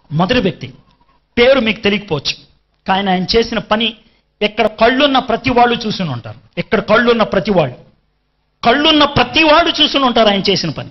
మొదటి వ్యక్తి పేరు మీకు తెలియకపోవచ్చు కానీ ఆయన చేసిన పని ఎక్కడ కళ్ళున్న ప్రతి వాళ్ళు చూసుని ఉంటారు ఎక్కడ కళ్ళున్న ప్రతి వాళ్ళు కళ్ళున్న ప్రతి వాడు చూసుని ఉంటారు ఆయన చేసిన పని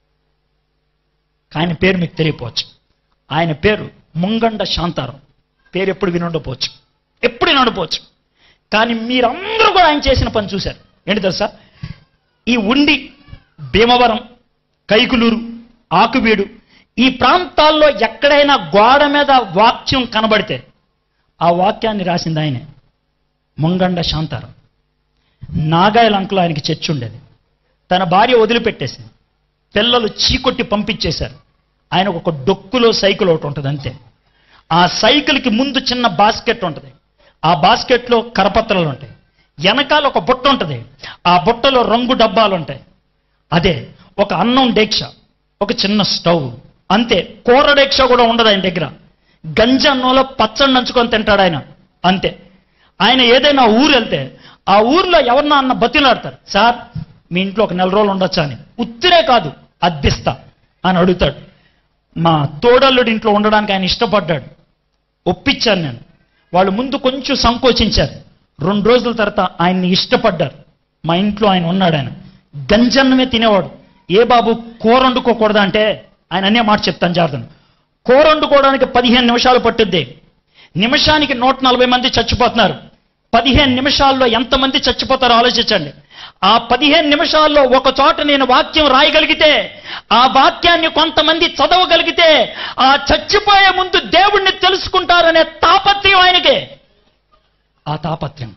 ఆయన పేరు మీకు తెలియకపోవచ్చు ఆయన పేరు ముంగండ శాంతారం పేరు ఎప్పుడు వినుండపోవచ్చు ఎప్పుడు వినుండపోవచ్చు కానీ మీరందరూ కూడా ఆయన చేసిన పని చూశారు ఏంటి తెలుసా ఈ ఉండి భీమవరం కైకులూరు ఆకువీడు ఈ ప్రాంతాల్లో ఎక్కడైనా గోడ మీద వాక్యం కనబడితే ఆ వాక్యాన్ని రాసింది ఆయనే ముంగండ శాంతారం నాగాయల అంకులు ఆయనకి చర్చి ఉండేది తన భార్య వదిలిపెట్టేసింది పిల్లలు చీకొట్టి పంపించేశారు ఆయన ఒక డొక్కులో సైకిల్ ఒకటి ఉంటుంది అంతే ఆ సైకిల్కి ముందు చిన్న బాస్కెట్ ఉంటుంది ఆ బాస్కెట్లో కరపత్రాలు ఉంటాయి వెనకాల ఒక బుట్ట ఉంటుంది ఆ బుట్టలో రంగు డబ్బాలు ఉంటాయి అదే ఒక అన్నం డేక్ష ఒక చిన్న స్టవ్ అంతే కూర డేక్ష కూడా ఉండదు ఆయన దగ్గర గంజి అన్నంలో పచ్చడి నంచుకొని తింటాడు ఆయన అంతే ఆయన ఏదైనా ఊరు వెళ్తే ఆ ఊర్లో ఎవరన్నా అన్న బతిలాడతారు సార్ మీ ఇంట్లో ఒక నెల రోజులు ఉండొచ్చా అని ఉత్తిరే కాదు అద్దిస్తా అని అడుగుతాడు మా తోడల్లుడి ఇంట్లో ఉండడానికి ఆయన ఇష్టపడ్డాడు ఒప్పించాను నేను వాళ్ళు ముందు కొంచెం సంకోచించారు రెండు రోజుల తర్వాత ఆయన్ని ఇష్టపడ్డారు మా ఇంట్లో ఆయన ఉన్నాడు ఆయన గంజన్నమే తినేవాడు ఏ బాబు కూర వండుకోకూడదా అంటే ఆయన అనే మాట చెప్తాను జాగ్రత్త కూర వండుకోవడానికి పదిహేను నిమిషాలు పట్టుద్ది నిమిషానికి నూట నలభై మంది చచ్చిపోతున్నారు పదిహేను నిమిషాల్లో ఎంతమంది చచ్చిపోతారో ఆలోచించండి ఆ పదిహేను నిమిషాల్లో ఒక చోట నేను వాక్యం రాయగలిగితే ఆ వాక్యాన్ని కొంతమంది చదవగలిగితే ఆ చచ్చిపోయే ముందు దేవుణ్ణి తెలుసుకుంటారనే తాపత్రయం ఆయనకే ఆ తాపత్రయం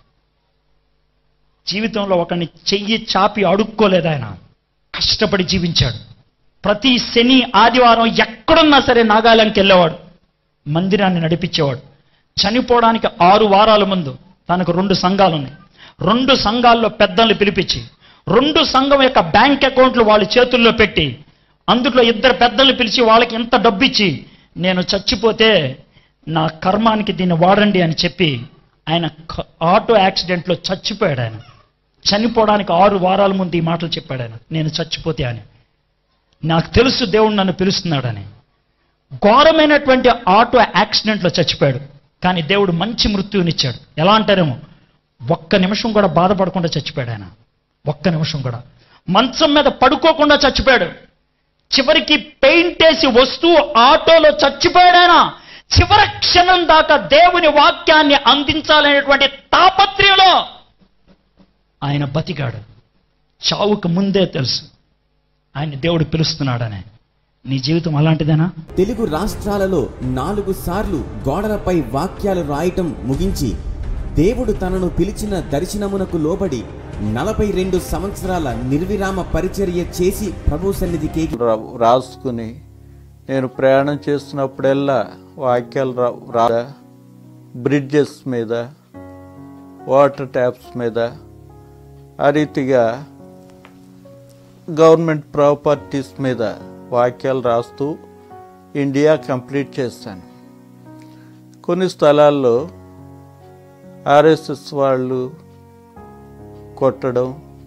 జీవితంలో ఒకరిని చెయ్యి చాపి అడుక్కోలేదు ఆయన కష్టపడి జీవించాడు ప్రతి శని ఆదివారం ఎక్కడున్నా సరే నాగాలాండ్కి వెళ్ళేవాడు మందిరాన్ని నడిపించేవాడు చనిపోవడానికి ఆరు వారాల ముందు తనకు రెండు సంఘాలు ఉన్నాయి రెండు సంఘాల్లో పెద్దల్ని పిలిపించి రెండు సంఘం యొక్క బ్యాంక్ అకౌంట్లు వాళ్ళ చేతుల్లో పెట్టి అందులో ఇద్దరు పెద్దల్ని పిలిచి వాళ్ళకి ఎంత డబ్బు ఇచ్చి నేను చచ్చిపోతే నా కర్మానికి దీన్ని వాడండి అని చెప్పి ఆయన క- ఆటో యాక్సిడెంట్లో చచ్చిపోయాడు ఆయన చనిపోవడానికి ఆరు వారాల ముందు ఈ మాటలు చెప్పాడు ఆయన నేను చచ్చిపోతే అని నాకు తెలుసు దేవుడు నన్ను పిలుస్తున్నాడని ఘోరమైనటువంటి ఆటో యాక్సిడెంట్లో చచ్చిపోయాడు కానీ దేవుడు మంచి మృత్యువునిచ్చాడు ఎలా అంటారేమో ఒక్క నిమిషం కూడా బాధపడకుండా చచ్చిపోయాడు ఆయన ఒక్క నిమిషం కూడా మంచం మీద పడుకోకుండా చచ్చిపోయాడు చివరికి పెయింట్ వేసి వస్తూ ఆటోలో చచ్చిపోయాడు ఆయన చివరి క్షణం దాకా దేవుని వాక్యాన్ని అందించాలనేటువంటి తాపత్రయంలో ఆయన బతికాడు చావుకు ముందే తెలుసు ఆయన దేవుడు పిలుస్తున్నాడనే నీ జీవితం అలాంటిదేనా తెలుగు రాష్ట్రాలలో నాలుగు సార్లు గోడలపై వాక్యాలు రాయటం ముగించి దేవుడు తనను పిలిచిన దర్శనమునకు లోబడి నలభై రెండు సంవత్సరాల నిర్విరామ పరిచర్య చేసి ప్రభు సన్నిధికి రా- రాసుకుని నేను ప్రయాణం చేస్తున్నప్పుడల్లా వాక్యాలు రా రా బ్రిడ్జెస్ మీద వాటర్ ట్యాప్స్ మీద ఆ రీతిగా గవర్నమెంట్ ప్రాపర్టీస్ మీద వాక్యాలు రాస్తూ ఇండియా కంప్లీట్ చేశాను కొన్ని స్థలాల్లో ఆర్ఎస్ఎస్ వాళ్ళు కొట్టడం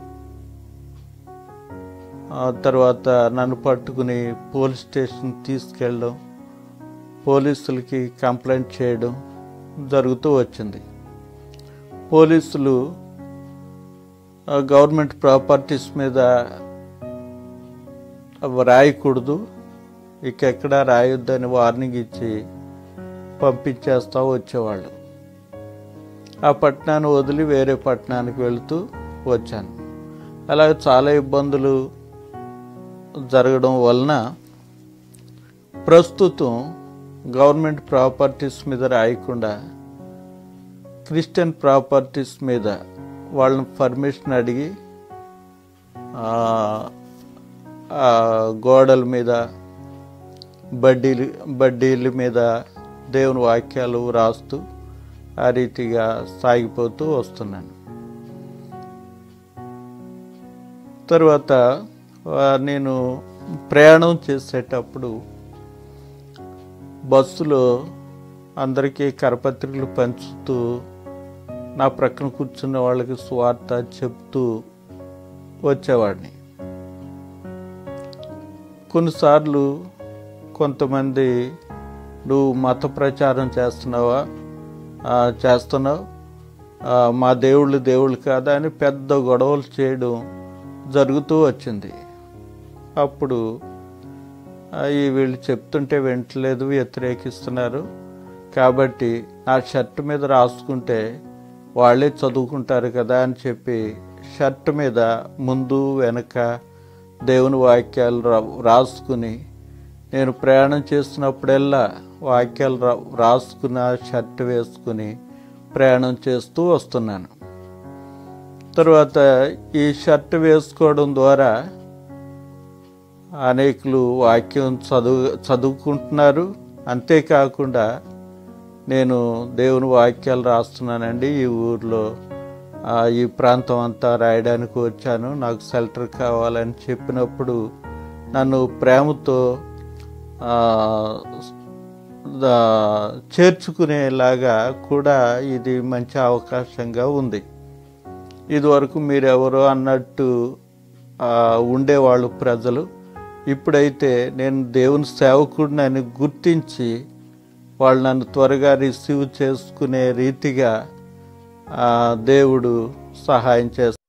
ఆ తర్వాత నన్ను పట్టుకుని పోలీస్ స్టేషన్ తీసుకెళ్ళడం పోలీసులకి కంప్లైంట్ చేయడం జరుగుతూ వచ్చింది పోలీసులు ఆ గవర్నమెంట్ ప్రాపర్టీస్ మీద అవి రాయకూడదు ఇక ఎక్కడా రాయొద్దని వార్నింగ్ ఇచ్చి పంపించేస్తా వచ్చేవాళ్ళు ఆ పట్టణాన్ని వదిలి వేరే పట్టణానికి వెళుతూ వచ్చాను అలాగే చాలా ఇబ్బందులు జరగడం వలన ప్రస్తుతం గవర్నమెంట్ ప్రాపర్టీస్ మీద రాయకుండా క్రిస్టియన్ ప్రాపర్టీస్ మీద వాళ్ళని పర్మిషన్ అడిగి ఆ, ఆ గోడల మీద బడ్డీలు బడ్డీల మీద దేవుని వాక్యాలు రాస్తూ ఆ రీతిగా సాగిపోతూ వస్తున్నాను తర్వాత ఆ, నేను ప్రయాణం చేసేటప్పుడు బస్సులో అందరికీ కరపత్రికలు పంచుతూ నా ప్రక్కన కూర్చున్న వాళ్ళకి స్వార్థ చెప్తూ వచ్చేవాడిని కొన్నిసార్లు కొంతమంది నువ్వు మత ప్రచారం చేస్తున్నావా ఆ, చేస్తున్నావు ఆ, మా దేవుళ్ళు దేవుళ్ళు కాదా అని పెద్ద గొడవలు చేయడం జరుగుతూ వచ్చింది అప్పుడు ఆ, ఈ వీళ్ళు చెప్తుంటే వింటలేదు వ్యతిరేకిస్తున్నారు కాబట్టి నా షర్ట్ మీద రాసుకుంటే వాళ్ళే చదువుకుంటారు కదా అని చెప్పి షర్ట్ మీద ముందు వెనక దేవుని వాక్యాలు రా- రాసుకుని నేను ప్రయాణం చేస్తున్నప్పుడల్లా వాక్యాలు రా రాసుకున్న షర్ట్ వేసుకుని ప్రయాణం చేస్తూ వస్తున్నాను తర్వాత ఈ షర్ట్ వేసుకోవడం ద్వారా అనేకులు వాక్యం చదువు చదువుకుంటున్నారు అంతేకాకుండా నేను దేవుని వాక్యాలు రాస్తున్నానండి ఈ ఊర్లో ఆ, ఈ ప్రాంతం అంతా రాయడానికి వచ్చాను నాకు షెల్టర్ కావాలని చెప్పినప్పుడు నన్ను ప్రేమతో ఆ, దా- చేర్చుకునేలాగా కూడా ఇది మంచి అవకాశంగా ఉంది ఇదివరకు మీరెవరో అన్నట్టు ఆ, ఉండేవాళ్ళు ప్రజలు ఇప్పుడైతే నేను దేవుని సేవకుడిని గుర్తించి వాళ్ళు నన్ను త్వరగా రిసీవ్ చేసుకునే రీతిగా ఆ, దేవుడు సహాయం చేస్తారు